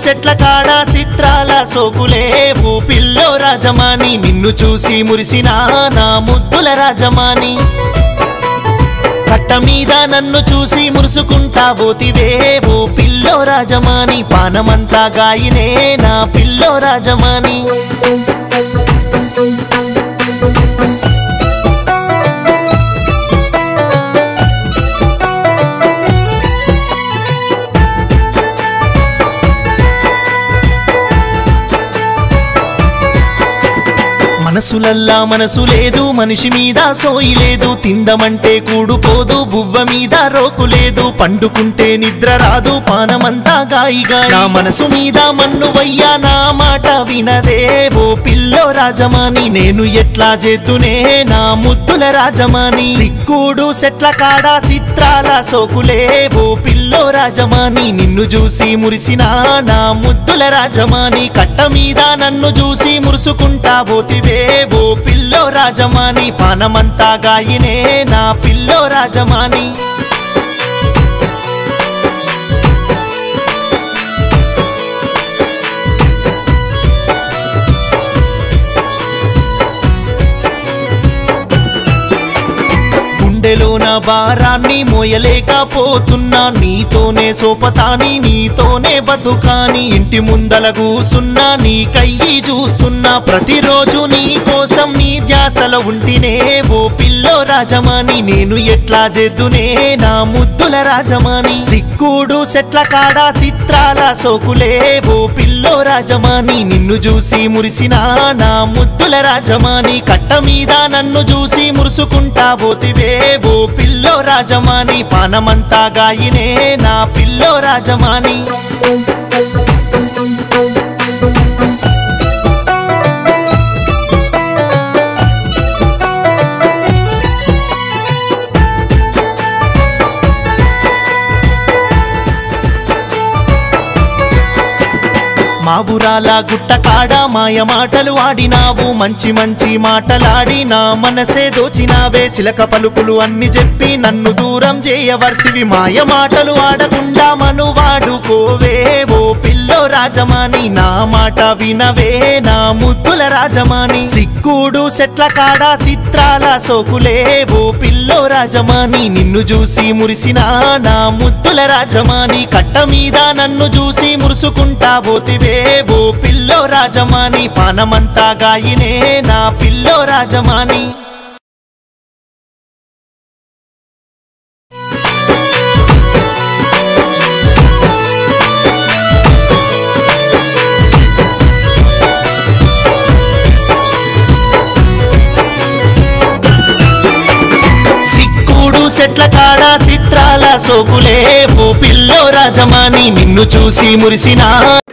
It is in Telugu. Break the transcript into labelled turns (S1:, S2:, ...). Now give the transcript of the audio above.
S1: సెట్ల కాడ చిత్రాల సోకులే ఊపిల్లో రాజమాని నిన్ను చూసి మురిసిన నా ముద్దుల రాజమాని కట్ట మీద నన్ను చూసి మురుసుకుంటా పోతివే ఓ పిల్లో రాజమాని పానమంతా గాయనే నా పిల్లో రాజమాని మనసులల్లా మనసు లేదు మనిషి మీద సోయి లేదు తిందమంటే కూడుపోదు బువ్వ మీద రోకు లేదు పండుకుంటే నిద్ర రాదు పానమంతా గాయిగా నా మనసు మీద మన్ను వయ్యా నా మాట వినదే ఓ పిల్లో రాజమాని నేను ఎట్లా చేతునే నా ముద్దుల రాజమాని సిక్కుడు సెట్ల కాడ చిత్రాల సోకులే ఓ పిల్లో రాజమాని నిన్ను చూసి మురిసిన నా ముద్దుల రాజమాని కట్ట మీద నన్ను చూసి మురుసుకుంటా పోతివే ఓ పిల్లో రాజమాని పానమంతా గాయనే నా పిల్లో రాజమాని గుండెలోన భారాన్ని మోయలేకపోతున్నా నీతోనే సోపతాని నీతోనే బతుకాని ఇంటి ముందల కూసున్నా నీ కయ్యి చూస్తున్నా ప్రతిరోజు నీ కోసం నీ ధ్యాసలో ఉంటినే ఓ పిల్లో రాజమాని నేను ఎట్లా చేద్దునే నా ముద్దుల రాజమాని సిక్కుడు సెట్ల కాడ చిత్రాల సోకులే ఓ పిల్లో రాజమాని నిన్ను చూసి మురిసిన నా ముద్దుల రాజమాని కట్ట మీద నన్ను చూసి మురుసుకుంటా పోతివే ఓ పిల్లో రాజమాని పానమంతా గాయనే నా పిల్లో రాజమాని మా ఊరాల గుట్ట కాడ మాయ మాటలు ఆడినావు మంచి మంచి మాటలాడి నా మనసే దోచినావే సిలక పలుకులు అన్ని చెప్పి నన్ను దూరం చేయవర్తివి మాయ మాటలు ఆడకుండా మను వాడుకోవే ఓ పిల్లో రాజమాని నా మాట వినవే నా ముద్దుల రాజమాని సిక్కుడు సెట్ల కాడ చిత్రాల సోకులే ఓ పిల్లో రాజమాని నిన్ను చూసి మురిసిన నా ముద్దుల రాజమాని కట్ట మీద నన్ను చూసి మురుసుకుంటా పోతివే ఓ పిల్లో రాజమాని పానమంతా గాయనే నా పిల్లో రాజమాని సిక్కుడు సెట్ల కాడ చిత్రాల సోకులే ఓ పిల్లో రాజమాని నిన్ను చూసి మురిసిన